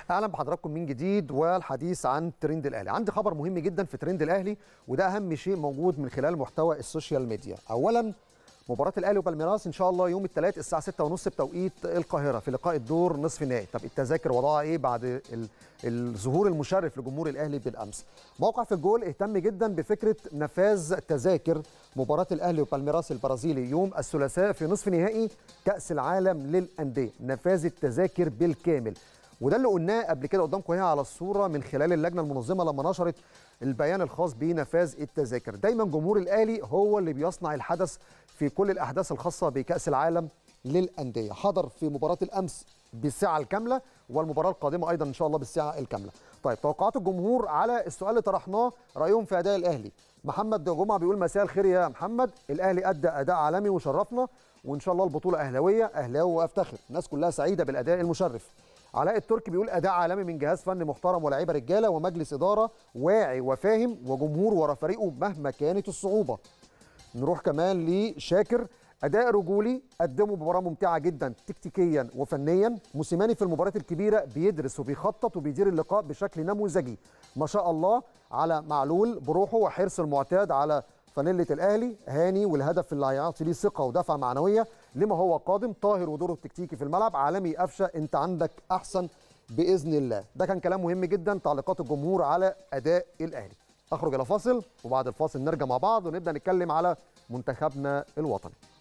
اهلا بحضراتكم من جديد والحديث عن ترند الاهلي عندي خبر مهم جدا في ترند الاهلي وده اهم شيء موجود من خلال محتوى السوشيال ميديا اولا مباراة الأهلي وبالميراس إن شاء الله يوم الثلاث الساعة 6:30 بتوقيت القاهرة في لقاء الدور نصف النهائي، طب التذاكر وضعها إيه بعد ال- الظهور المشرف لجمهور الأهلي بالأمس؟ موقع في الجول اهتم جدا بفكرة نفاذ تذاكر مباراة الأهلي وبالميراس البرازيلي يوم الثلاثاء في نصف نهائي كأس العالم للأندية، نفاذ التذاكر بالكامل. وده اللي قلناه قبل كده قدامكم هنا على الصوره من خلال اللجنه المنظمه لما نشرت البيان الخاص بنفاذ التذاكر دايما جمهور الاهلي هو اللي بيصنع الحدث في كل الاحداث الخاصه بكاس العالم للانديه حضر في مباراه الامس بالساعه الكامله والمباراه القادمه ايضا ان شاء الله بالساعه الكامله طيب توقعات الجمهور على السؤال اللي طرحناه رايهم في اداء الاهلي محمد جمعه بيقول مساء الخير يا محمد الاهلي ادى اداء عالمي وشرفنا وان شاء الله البطوله اهلاويه اهلاوي وافتخر الناس كلها سعيده بالاداء المشرف علاء التركي بيقول اداء عالمي من جهاز فني محترم ولاعيبه رجاله ومجلس اداره واعي وفاهم وجمهور ورا فريقه مهما كانت الصعوبه نروح كمان لشاكر اداء رجولي قدموا مباراه ممتعه جدا تكتيكيا وفنيا موسيماني في المباريات الكبيره بيدرس وبيخطط وبيدير اللقاء بشكل نموذجي ما شاء الله على معلول بروحه وحرص المعتاد على فانيله الاهلي هاني والهدف اللي هيعطي ليه ثقه ودفعه معنويه لما هو قادم طاهر ودوره التكتيكي في الملعب عالمي قفشه انت عندك احسن باذن الله ده كان كلام مهم جدا تعليقات الجمهور على اداء الاهلي اخرج الى فاصل وبعد الفاصل نرجع مع بعض ونبدا نتكلم على منتخبنا الوطني